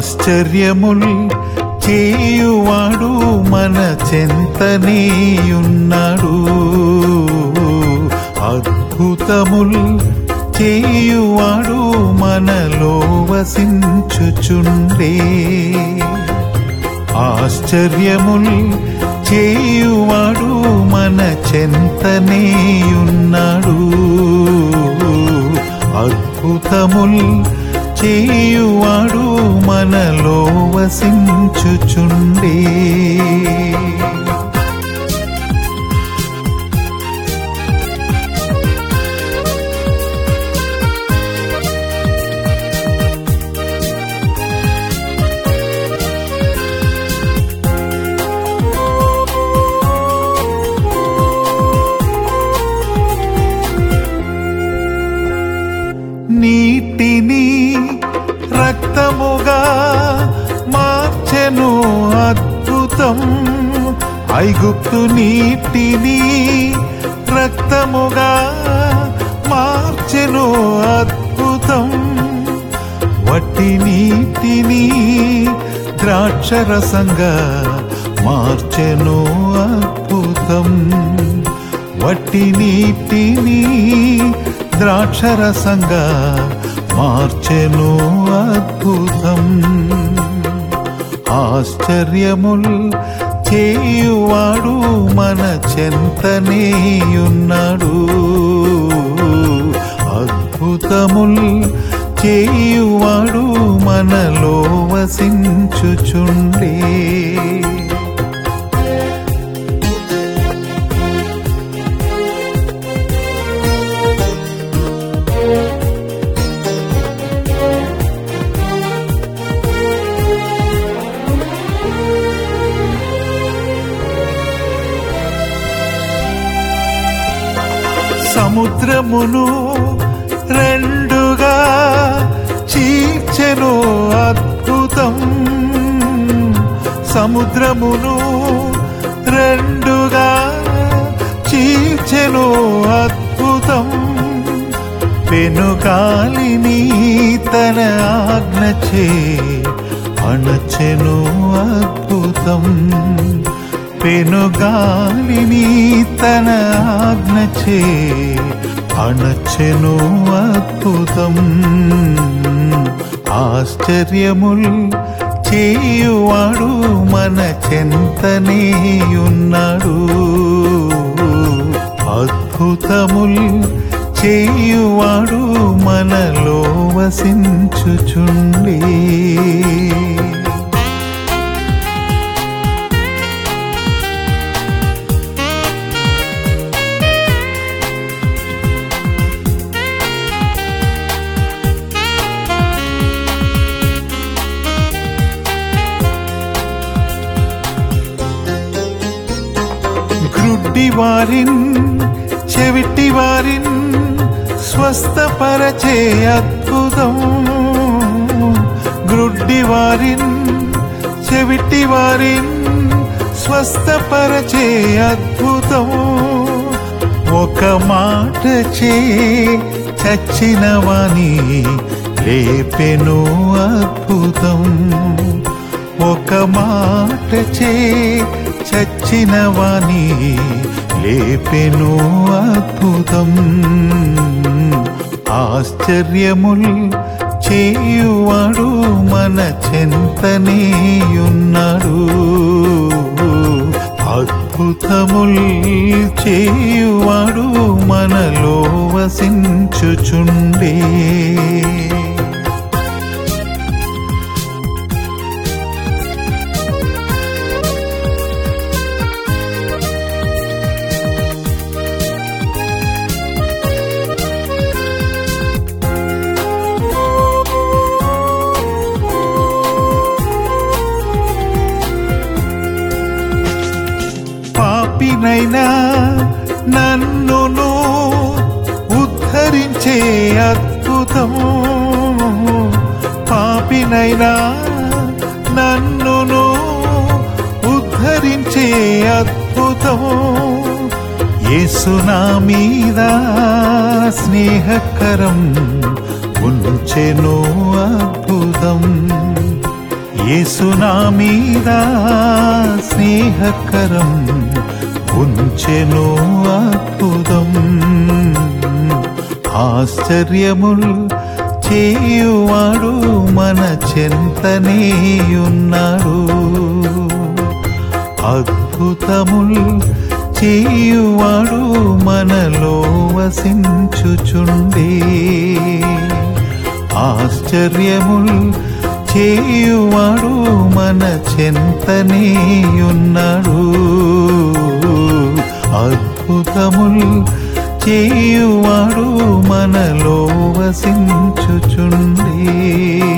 ఆశ్చర్యముల్ చేయువాడు మన చెంతనేయున్నాడు అద్భుతముల్ చేయువాడు మనలో వసించుచుండే ఆశ్చర్యముల్ చేయువాడు మన చెంతనేయున్నాడు అద్భుతముల్ చేయువాడు మనలో వసించుచుండే నీటిని రక్తముగా మార్చెను అద్భుతం ఐగుప్తు నీటిని రక్తముగా మార్చెను అద్భుతం వట్టి నీటిని ద్రాక్షరసంగా మార్చెను అద్భుతం వట్టి నీటిని ద్రాక్షరసంగా మార్చెను అద్భుతం ఆశ్చర్యముల్ చేయువాడు మన చెంతనేయున్నాడు అద్భుతముల్ చేయువాడు మనలో వసించుచుండే సముద్రమును రెండుగా చీల్చెను అద్భుతం సముద్రమును రెండుగా చీల్చెను అద్భుతం పెనుగాలిని తన ఆజ్ఞచే అణచెను అద్భుతం పెనుగాలిని తన ఆజ్ఞచే అణచెను అద్భుతం ఆశ్చర్యముల్ చేయువాడు మన చెంతనేయున్నాడు అద్భుతముల్ చేయువాడు మనలో వసించుచుండే గ్రుడ్డి వారిన్ చెవిటి వారిన్ స్వస్థపరచే అద్భుతం గ్రుడ్డి వారిన్ చెవిటి వారిన్ స్వస్థపరచే అద్భుతం ఒక మాట చే చచ్చిన వాణి లేపెను అద్భుతం ఒక మాట చే చచ్చిన వాణి లేపెను అద్భుతం ఆశ్చర్యముల్ చేయువాడు మన చెంతనేయున్నాడు అద్భుతముల్ చేయువాడు మనలో వసించుచుండే పాపినైనా నన్నును ఉద్ధరించే అద్భుతం పాపినైనా నన్నును ఉద్ధరించే అద్భుతం యేసునా మీద స్నేహకరం ఉంచెను అద్భుతం యేసునా మీద స్నేహకరం ఉంచెను అద్భుతం ఆశ్చర్యముల్ చేయువాడు మన చెంతనే ఉన్నాడు అద్భుతముల్ చేయువాడు మనలో వసించుచుండే ఆశ్చర్యముల్ చేయువాడు మన చెంతనే ఉన్నాడు అద్భుతముల్ చేయువాడు మనలో వసించుచుండే